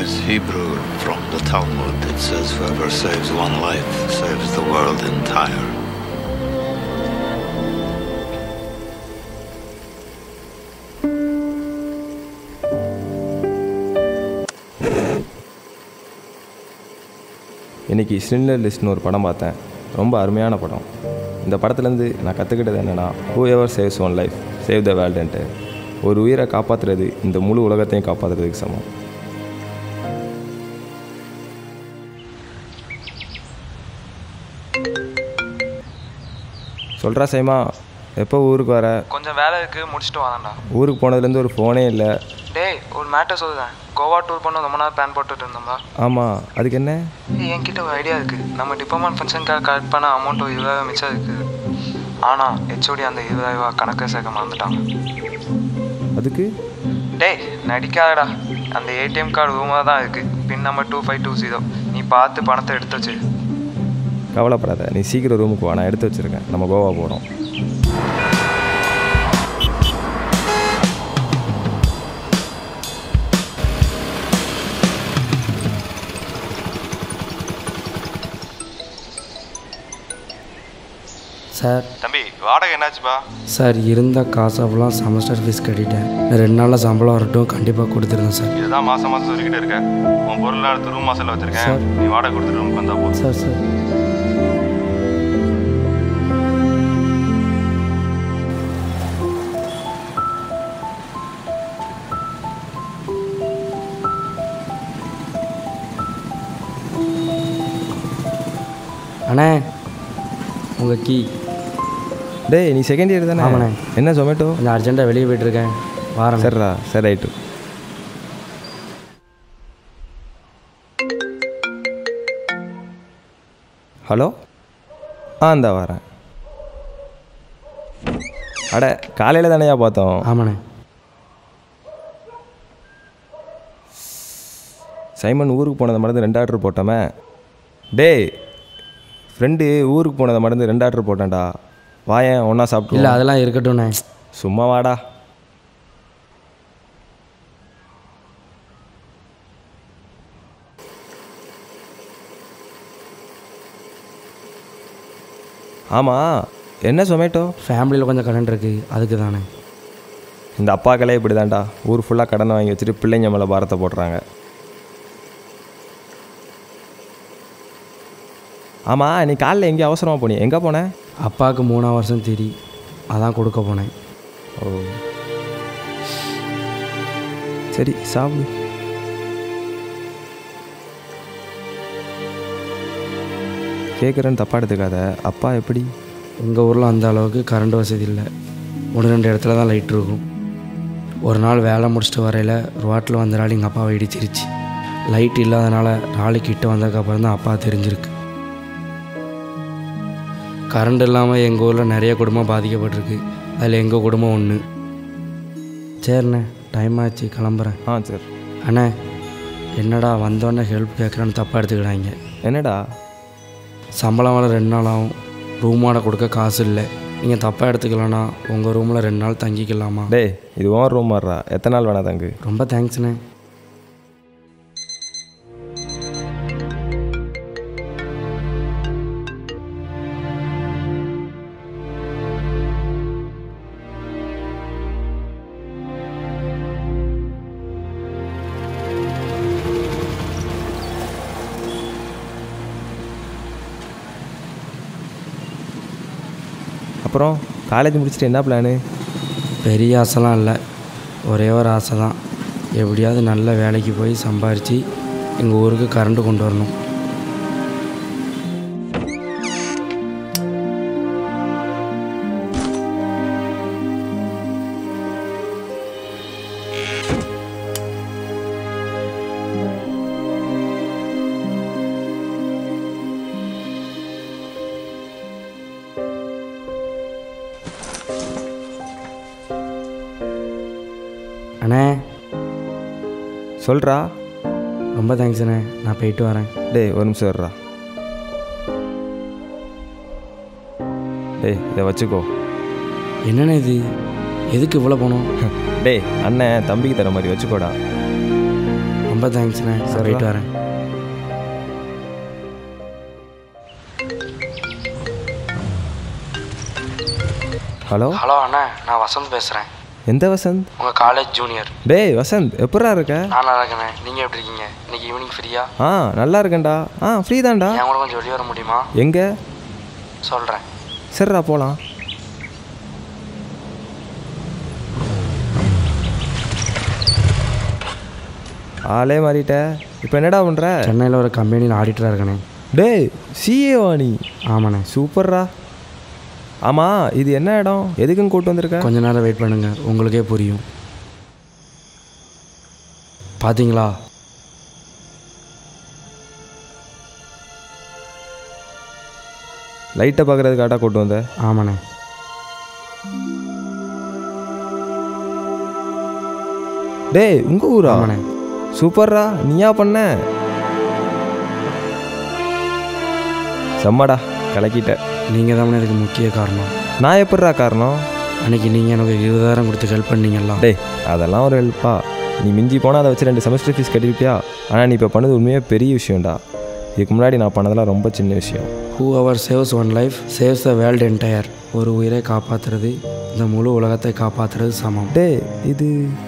is Hebrew from the Talmud. It says, Whoever saves one life saves the world entire. இன்றைக்கி ஸ்லிண்டர் லிஸ்ட்னு ஒரு படம் பார்த்தேன் ரொம்ப அருமையான படம் இந்த படத்துலேருந்து நான் கற்றுக்கிட்டது என்னென்னா whoever saves one life save the வேர்ல்டுன்ட்டு ஒரு உயிரை காப்பாற்றுறது இந்த முழு உலகத்தையும் காப்பாற்றுறதுக்கு சமம் சொல்கிறா சைமா எப்போ ஊருக்கு வர கொஞ்சம் வேலை இருக்கு முடிச்சுட்டு வரேன்டா ஊருக்கு போனதுலேருந்து ஒரு ஃபோனே இல்லை டேய் ஒரு மேட்டர் சொல்லுறேன் கோவா டூர் பண்ண ரொம்ப நாள் பிளான் போட்டுட்டு இருந்தோம்பா ஆமாம் அதுக்கு என்ன ஏய், என்கிட்ட ஒரு ஐடியா இருக்கு நம்ம டிபார்ட்மெண்ட் ஃபங்க்ஷனுக்காக கலெக்ட் பண்ண அமௌண்ட் ஒரு இருபதாயிரம் மிச்சம் இருக்குது ஆனால் ஹெச்ஓடி அந்த இருபதாயிரம் ரூபா கணக்கை சேர்க்க மறந்துட்டாங்க அதுக்கு டேய் நடிக்காதடா அந்த ஏடிஎம் கார்டு ரூமாக தான் இருக்கு pin number two five two zero நீ பார்த்து பணத்தை எடுத்து வச்சு கவலைப்படாத நீ சீக்கிரம் ரூமுக்கு வா நான் எடுத்து வச்சுருக்கேன் நம்ம கோவா போகிறோம் சார் தம்பி வாடகை என்னாச்சுப்பா சார் இருந்த காசு அவ்வளோ செமஸ்டர் ஃபீஸ் கட்டிட்டேன் இன்னும் ரெண்டு நாளில் சம்பளம் வரட்டும் கண்டிப்பாக கொடுத்துருங்க சார் இதுதான் மாசம் மாசம் சொல்லிக்கிட்டே இருக்க உன் பொருள் எடுத்து ரூம் மாசல்ல வச்சிருக்கேன் சார். நீ வாடகை கொடுத்துட்டு ரூமுக்கு வந்தா போதும் சார் சார் அண்ணே உங்கள் கீ டேய் நீ செகண்ட் இயர் தானே ஆமாண்ணே. என்ன ஜொமேட்டோ கொஞ்சம் அர்ஜென்ட்டாக வெளியே போயிட்டுருக்கேன் வாரேன் சரிடா சரி ரைட்டு ஹலோ ஆ இந்தா வரேன் அட காலையில் தானேயா பார்த்தோம் ஆமாண்ணே சைமன் ஊருக்கு போனதை மறந்து ரெண்டு ஆர்டர் போட்டோமே டேய் ஃப்ரெண்டு ஊருக்கு போனதை மறந்து ரெண்டு ஆர்டர் போட்டேன்டா வாயேன் ஒன்றா இல்லை சாப்பிட்டு அதெல்லாம் இருக்கட்டும்ண்ணே சும்மா வாடா ஆமாம் என்ன சொமேட்டோ ஃபேமிலியில் கொஞ்சம் கடன் இருக்குது அதுக்கு தானே இந்த அப்பாக்களே இப்படி தான்டா ஊர் ஃபுல்லாக கடன் வாங்கி வச்சுட்டு பிள்ளைங்க மேலே பாரத்தை போடுறாங்க ஆமாம் நீ காலைல எங்கேயும் அவசரமாக போனி எங்கே போனேன் அப்பாவுக்கு மூணாம் வருஷம் திரி அதான் கொடுக்க போனேன் ஓ சரி சாப்பிடு கேட்குறேன்னு தப்பா எடுத்துக்காத அப்பா எப்படி எங்கள் ஊரில் அந்த அளவுக்கு கரண்ட் வசதி இல்லை ஒன்று ரெண்டு இடத்துல தான் லைட் இருக்கும் ஒரு நாள் வேலை முடிச்சுட்டு வரையில் ரோட்டில் வந்த நாள் எங்கள் அப்பாவை இடிச்சிருச்சு லைட் இல்லாதனால ராலி கிட்ட வந்ததுக்கப்புறம் தான் அப்பா தெரிஞ்சிருக்கு கரண்ட் இல்லாமல் எங்கள் ஊரில் நிறைய குடும்பம் பாதிக்கப்பட்டிருக்கு அதில் எங்கள் குடும்பம் ஒன்று சரிண்ணே டைம் ஆச்சு கிளம்புறேன் ஆ சரி அண்ணே என்னடா வந்தோடனே ஹெல்ப் கேட்குறேன்னு தப்பாக எடுத்துக்கிறாங்க என்னடா சம்பளம் வர ரெண்டு நாள் ஆகும் ரூம் வாடகை கொடுக்க காசு இல்லை நீங்கள் தப்பாக எடுத்துக்கலனா உங்கள் ரூமில் ரெண்டு நாள் தங்கிக்கலாமா டேய் இது ஓன் ரூம் மாறுறா எத்தனை நாள் வேணா தங்கு ரொம்ப தேங்க்ஸ்ண்ணே அப்புறம் காலேஜ் முடிச்சுட்டு என்ன பிளானு பெரிய ஆசைலாம் இல்லை ஒரே ஒரு ஆசை தான் எப்படியாவது நல்ல வேலைக்கு போய் சம்பாரித்து எங்கள் ஊருக்கு கரண்ட் கொண்டு வரணும் அண்ணே சொல்கிறா ரொம்ப தேங்க்ஸ்ண்ணே நான் போயிட்டு வரேன் டேய் ஒரு நிமிஷம் இருடா டேய் இதை வச்சுக்கோ என்னண்ணே இது எதுக்கு இவ்வளோ போனோம் டேய் அண்ணன் தம்பிக்கு தர மாதிரி வச்சுக்கோடா ரொம்ப தேங்க்ஸ்ண்ணே நான் போயிட்டு வரேன் ஹலோ ஹலோ அண்ணா நான் வசந்த் பேசுகிறேன் எந்த வசந்த் உங்கள் காலேஜ் ஜூனியர் டேய் வசந்த் எப்படா இருக்க நான் நல்லா இருக்கேண்ணே நீங்கள் எப்படி இருக்கீங்க இன்னைக்கு ஈவினிங் ஃப்ரீயா ஆ நல்லா இருக்கேன்டா ஆ ஃப்ரீ தான்டா என் கூட கொஞ்சம் வெளியே வர முடியுமா எங்கே சொல்கிறேன் சரிடா போகலாம் ஆளே மாறிட்ட இப்போ என்னடா பண்ணுற சென்னையில் ஒரு கம்பெனியில் ஆடிட்டராக இருக்கண்ணே டேய் சிஏவா நீ ஆமாண்ணே சூப்பர்ரா ஆமாம் இது என்ன இடம் எதுக்குன்னு கூட்டு வந்திருக்க கொஞ்ச நேரம் வெயிட் பண்ணுங்க உங்களுக்கே புரியும் பாத்தீங்களா லைட்டை பார்க்குறதுக்காட்டா கூட்டு வந்த ஆமாண்ணே டேய் உங்கள் ஊரா ஆமாண்ணே சூப்பர்ரா நீயா பண்ண செம்மடா கலக்கிட்ட நீங்கள் தான் இதுக்கு முக்கிய காரணம் நான் எப்படிடா காரணம் அன்னைக்கு நீங்கள் எனக்கு இருபதாயிரம் கொடுத்து ஹெல்ப் பண்ணீங்களா டேய் அதெல்லாம் ஒரு ஹெல்ப்பா நீ மிஞ்சி போனால் அதை வச்சு ரெண்டு செமஸ்டர் ஃபீஸ் கட்டிருப்பியா ஆனால் நீ இப்போ பண்ணது உண்மையாக பெரிய விஷயம்டா இதுக்கு முன்னாடி நான் பண்ணதெல்லாம் ரொம்ப சின்ன விஷயம் whoever saves one life saves the world entire ஒரு உயிரை காப்பாற்றுறது இந்த முழு உலகத்தை காப்பாற்றுறது சமம் டேய் இது